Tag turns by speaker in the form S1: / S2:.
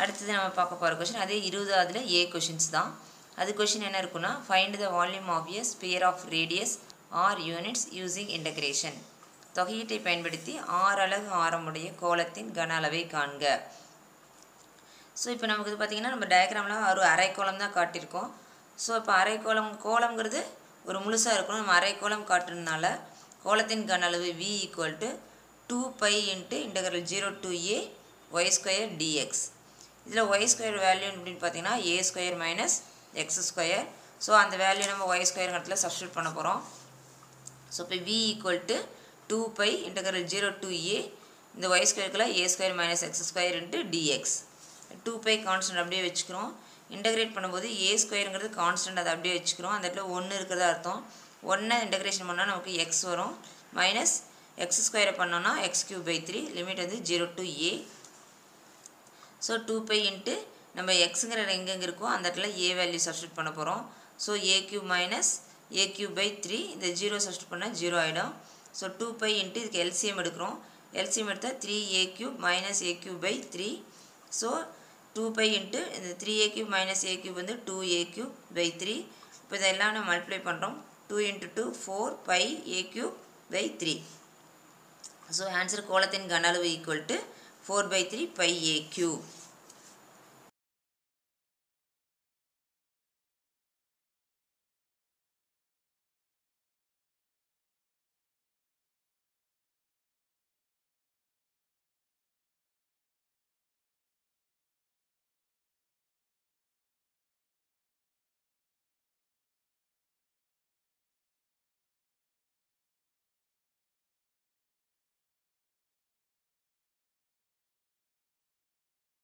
S1: அடுத்தது நம்ம பார்க்க போகிற கொஷின் அதே இருபதாவதுல ஏ கொஷின்ஸ் தான் அது கொஷின் என்ன இருக்குன்னா find the volume of a sphere of radius R units using integration தொகையீட்டை பயன்படுத்தி ஆறு அலகு ஆரமுடைய கோலத்தின் கன அளவை காண்க ஸோ இப்போ நமக்கு இது பார்த்திங்கன்னா நம்ம டயக்ராமில் ஒரு அரைக்கோளம் தான் காட்டியிருக்கோம் ஸோ இப்போ அரைக்கோளம் கோலம்ங்கிறது ஒரு முழுசாக இருக்கணும் நம்ம அரைக்கோளம் காட்டுறதுனால கோலத்தின் கன அளவு V equal to two pi into integral zero to a y square dx இதில் ஒய் ஸ்கொயர் வேல்யூ அப்படின்னு பார்த்தீங்கன்னா a square minus x square so அந்த வேல்யூ நம்ம ஒய் ஸ்கொயருங்கிறதுல சப்ஸ்டியூட் பண்ண போகிறோம் ஸோ இப்போ V equal to two pi integral zero to a இந்த ஒய் ஸ்கொயருக்குள்ள a square minus x square into dx two pi constant அப்படியே வச்சுக்கிறோம் இன்டகிரேட் பண்ணும்போது ஏ ஸ்கொயருங்கிறது கான்ஸ்டன்ட் அதை அப்படியே வச்சுக்கிறோம் அந்த இடத்துல ஒன்று இருக்கிறதா அர்த்தம் ஒன்றை இன்டகிரேஷன் பண்ணால் நமக்கு எக்ஸ் வரும் மைனஸ் எக்ஸ் ஸ்கொயரை பண்ணோன்னா x cube by three limit வந்து zero to a so two pi into நம்ம எக்ஸுங்கிற எங்கெங்கே இருக்கோ அந்த இடத்துல ஏ வேல்யூ சப்ஸ்டியூட் பண்ண போகிறோம் so a cube minus a cube by three இந்த ஜீரோ சப்ஸ்டியூட் பண்ணால் ஜீரோ ஆகிடும் ஸோ டூ பை இன்ட்டு இதுக்கு எல்சிஎம் எடுக்கிறோம் எல்சிஎம் எடுத்தால் three a cube minus a cube by three so two pi into இந்த three a cube minus a cube வந்து two a cube by three இப்போ இதெல்லாம் நம்ம மல்டிப்ளை பண்ணுறோம் two into two four pi a cube by three so answer கோலத்தின் கன அளவு equal to four by three pi a cube